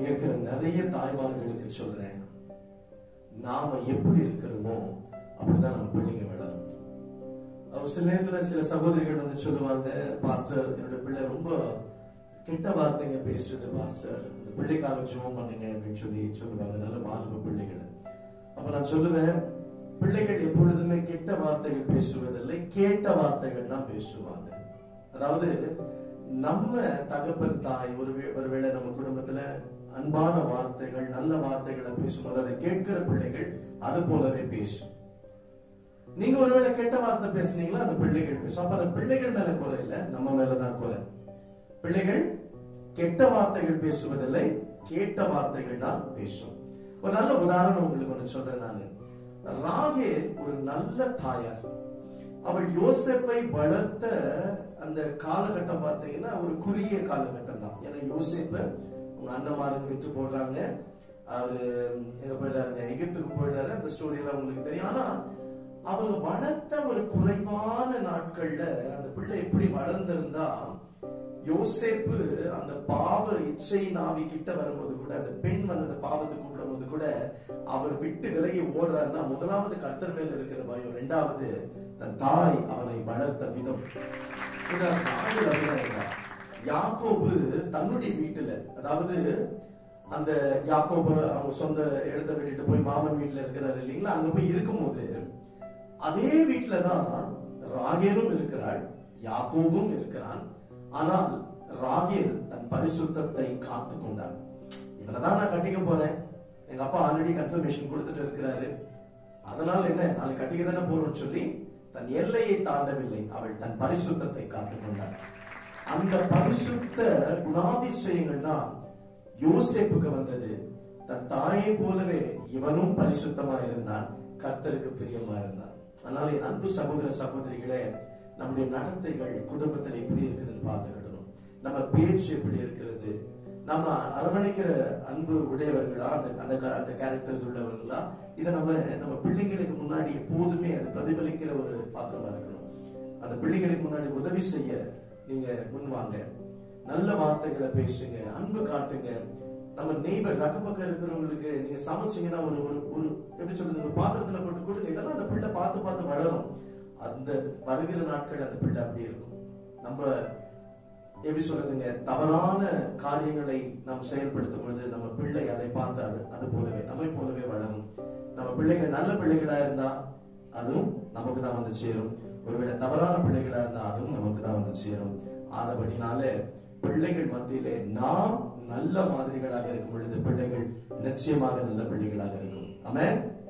இங்க இருக்கிற நிறைய தாய்மார்களுக்கு சொல்றேன் நாம எப்படி இருக்கிறோமோ அப்படிதான் நம்ம பிள்ளைங்க வளரும் ஒரு சில நேரத்துல சில சகோதரிகள் வந்து சொல்லுவாங்க பாஸ்டர் என்னோட பிள்ளை ரொம்ப கெட்ட வார்த்தைங்க பேசுறது பாஸ்டர் அந்த பிள்ளைக்காக ஜெபம் பண்ணுங்க அப்படின்னு சொல்லி சொல்லுவாங்க நல்ல வாலிப பிள்ளைகள் அப்ப நான் சொல்லுவேன் பிள்ளைகள் எப்பொழுதுமே கெட்ட வார்த்தைகள் பேசுவதில்லை கேட்ட வார்த்தைகள் தான் பேசுவாங்க அதாவது நம்ம தகப்பன் தாய் ஒரு ஒருவேளை நம்ம குடும்பத்துல அன்பான வார்த்தைகள் நல்ல வார்த்தைகளை பேசும்போது அதை கேட்கிற பிள்ளைகள் அது போலவே பேசும் நீங்க ஒருவேளை கெட்ட வார்த்தை பேசுனீங்களா அந்த பிள்ளைகள் பேசும் அப்ப அந்த பிள்ளைகள் மேல குறை இல்ல நம்ம மேலதான் குறை பிள்ளைகள் கெட்ட வார்த்தைகள் பேசுவதில்லை கேட்ட வார்த்தைகள் தான் பேசும் ஒரு நல்ல உதாரணம் உங்களுக்கு ஒண்ணு சொல்றேன் நானு ராகேல் ஒரு நல்ல தாயார் அவள் யோசேப்பை வளர்த்த அந்த காலகட்டம் பார்த்தீங்கன்னா ஒரு குறுகிய காலகட்டம் தான் ஏன்னா யோசேப்பை உங்க அண்ணன்மாருக்கு விட்டு போடுறாங்க அவரு எங்க போயிட்டாருங்க எகிப்துக்கு போயிட்டாரு அந்த ஸ்டோரி எல்லாம் உங்களுக்கு தெரியும் ஆனா அவங்க வளர்த்த ஒரு குறைவான நாட்கள்ல அந்த பிள்ளை எப்படி வளர்ந்திருந்தா யோசேப்பு அந்த பாவ இச்சை நாவி கிட்ட வரும்போது கூட அந்த பெண் வந்து அந்த பாவத்தை கூப்பிடும் போது கூட அவர் விட்டு விலகி ஓடுறாருன்னா முதலாவது கர்த்தர் மேல இருக்கிற பயம் ரெண்டாவது தன் தாய் அவனை வளர்த்த விதம் இந்த தாய் அப்படிதான் இருந்தா. யாக்கோபு தன்னுடைய வீட்டுல அதாவது அந்த யாக்கோபு அவங்க சொந்த இடத்தை விட்டுட்டு போய் மாமன் வீட்டுல இருக்கிறாரு இல்லைங்களா அங்க போய் இருக்கும்போது அதே வீட்டுலதான் ராகேலும் இருக்கிறாள் யாக்கோபும் இருக்கிறான் ஆனால் ராகேல் தன் பரிசுத்தத்தை காத்து கொண்டான் இவனதான் நான் கட்டிக்க போறேன் எங்க அப்பா ஆல்ரெடி கன்ஃபர்மேஷன் கொடுத்துட்டு இருக்கிறாரு அதனால என்ன நாளைக்கு கட்டிக்க தானே போறோம்னு சொல்லி தன் எல்லையை தாண்டவில்லை அவள் தன் பரிசுத்தத்தை காத்துக் கொண்டாள் அந்த பரிசுத்த குணாதிசயங்கள் தான் யோசேப்புக்கு வந்தது தன் தாயை போலவே இவனும் பரிசுத்தமா இருந்தான் கர்த்தருக்கு பிரியமா இருந்தான் ஆனால் என் அன்பு சகோதர சகோதரிகளே நம்முடைய நடத்தைகள் குடும்பத்தில் எப்படி இருக்குதுன்னு பார்த்துக்கிடணும் நம்ம பேச்சு எப்படி இருக்கிறது நம்ம அரவணைக்கிற அன்பு உடையவர்களா அந்த அந்த க- அந்த கேரக்டர்ஸ் உள்ளவர்களா இதை நம்ம நம்ம பிள்ளைங்களுக்கு முன்னாடி எப்போதுமே அது பிரதிபலிக்கிற ஒரு பாத்திரமா இருக்கணும் அந்த பிள்ளைங்களுக்கு முன்னாடி உதவி செய்ய நீங்க முன்வாங்க நல்ல வார்த்தைகளை பேசுங்க அன்பு காட்டுங்க நம்ம நெய்பர்ஸ் அக்கப்பக்கம் இருக்கிறவங்களுக்கு நீங்க சமைச்சீங்கன்னா ஒரு ஒரு ஒரு எப்படி சொல்றது ஒரு பாத்திரத்துல போட்டு கொடுங்க இதெல்லாம் அந்த பிள்ளை பார்த்து பார்த்து வளரும் அந்த வருகிற நாட்கள் அந்த பிள்ளை அப்படி இருக்கும் நம்ம எப்படி சொல்றதுங்க தவறான காரியங்களை நாம் செயல்படுத்தும் பொழுது நம்ம பிள்ளை அதை பார்த்து அது அது போலவே நம்மை போலவே வளரும் நம்ம பிள்ளைகள் நல்ல பிள்ளைகளா இருந்தா அதுவும் நமக்கு தான் வந்து சேரும் ஒருவேளை தவறான பிள்ளைகளா இருந்தா அதுவும் நமக்கு தான் வந்து சேரும் ஆனபடினால பிள்ளைகள் மத்தியிலே நாம் நல்ல மாதிரிகளாக இருக்கும் பொழுது பிள்ளைகள் நிச்சயமாக நல்ல பிள்ளைகளாக இருக்கும் ஆமென்